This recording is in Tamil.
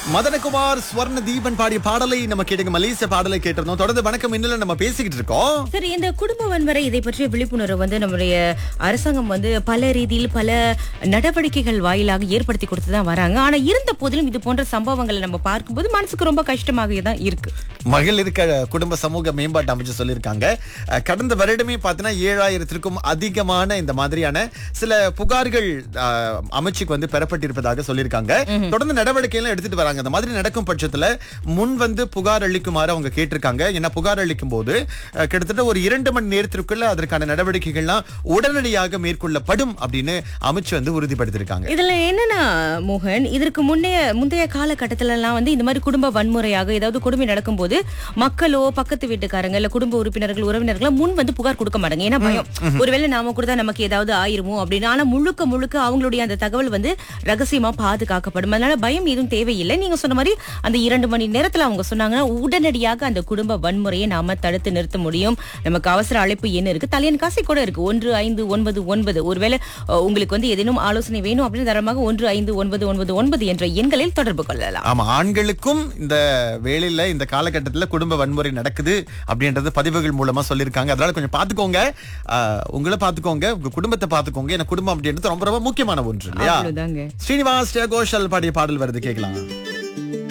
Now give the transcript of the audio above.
மதனகுமார் ஸ்வர்ண தீபன் பாடிய பாடலை நம்ம கேட்டுங்க மலேசிய பாடலை கேட்டிருந்தோம் தொடர்ந்து வணக்கம் இன்னும் நம்ம பேசிக்கிட்டு இருக்கோம் சரி இந்த குடும்ப வன்முறை இதை பற்றிய விழிப்புணர்வு வந்து நம்முடைய அரசாங்கம் வந்து பல ரீதியில் பல நடவடிக்கைகள் வாயிலாக ஏற்படுத்தி கொடுத்து தான் வராங்க ஆனா இருந்த போதிலும் இது போன்ற சம்பவங்களை நம்ம பார்க்கும்போது மனசுக்கு ரொம்ப கஷ்டமாக தான் இருக்கு மகளிர் க- குடும்ப சமூக மேம்பாட்டு அமைச்சு சொல்லியிருக்காங்க அஹ், கடந்த வருடமே பார்த்தீங்கன்னா ஏழாயிரத்திற்கும் அதிகமான இந்த மாதிரியான சில புகார்கள் அஹ், அமைச்சுக்கு வந்து பெறப்பட்டிருப்பதாக சொல்லியிருக்காங்க தொடர்ந்து நடவடிக்கை எல்லாம் எடுத்துட்டு வராங்க அந்த மாதிரி நடக்கும் பட்சத்துல முன் வந்து புகார் அளிக்குமாறு அவங்க கேட்டிருக்காங்க ஏன்னா புகார் அளிக்கும் போது அஹ், கிட்டத்தட்ட ஒரு இரண்டு மணி நேரத்திற்குள்ள அதற்கான நடவடிக்கைகள்லாம் உடனடியாக மேற்கொள்ளப்படும் அப்படின்னு அமைச்சு வந்து உறுதிப்படுத்தியிருக்காங்க இதுல என்னன்னா மோகன் இதற்கு முன்னைய முந்தைய காலகட்டத்துல எல்லாம் வந்து இந்த மாதிரி குடும்ப வன்முறையாக ஏதாவது கொடுமை நடக்கும்போது மக்களோ பக்கத்து வீட்டுக்காரங்க இல்ல குடும்ப உறுப்பினர்கள் உறவினர்கள் முன் வந்து புகார் கொடுக்க மாட்டாங்க ஏன்னா பயம் ஒருவேளை நாம கொடுத்தா நமக்கு ஏதாவது ஆயிருமோ அப்படின்னு ஆனா முழுக்க முழுக்க அவங்களுடைய அந்த தகவல் வந்து ரகசியமா பாதுகாக்கப்படும் அதனால பயம் எதுவும் தேவையில்லை நீங்க சொன்ன மாதிரி அந்த இரண்டு மணி நேரத்துல அவங்க சொன்னாங்கன்னா உடனடியாக அந்த குடும்ப வன்முறையை நாம தடுத்து நிறுத்த முடியும் நமக்கு அவசர அழைப்பு என்ன இருக்கு தலையன் காசை கூட இருக்கு ஒன்று ஐந்து ஒன்பது ஒன்பது ஒருவேளை அஹ், உங்களுக்கு வந்து ஏதேனும் ஆலோசனை வேணும் அப்படின்னு தரமாக ஒன்று ஐந்து ஒன்பது ஒன்பது ஒன்பது என்ற எண்களில் தொடர்பு கொள்ளலாம் ஆமா ஆண்களுக்கும் இந்த வேலையில இந்த காலகட்டத்துல குடும்ப வன்முறை நடக்குது அப்படின்றது பதிவுகள் மூலமா சொல்லியிருக்காங்க அதனால கொஞ்சம் பாத்துக்கோங்க ஆஹ், உங்களை பாத்துக்கோங்க உங்க குடும்பத்தை பாத்துக்கோங்க ஏன்னா குடும்பம் அப்படின்றது ரொம்ப ரொம்ப முக்கியமான ஒன்று இல்லையா அவ்வளவுதாங்க ஸ்ரீனிவாஸ் கோஷல் பாடிய பாடல் வருது கேட்கலாம்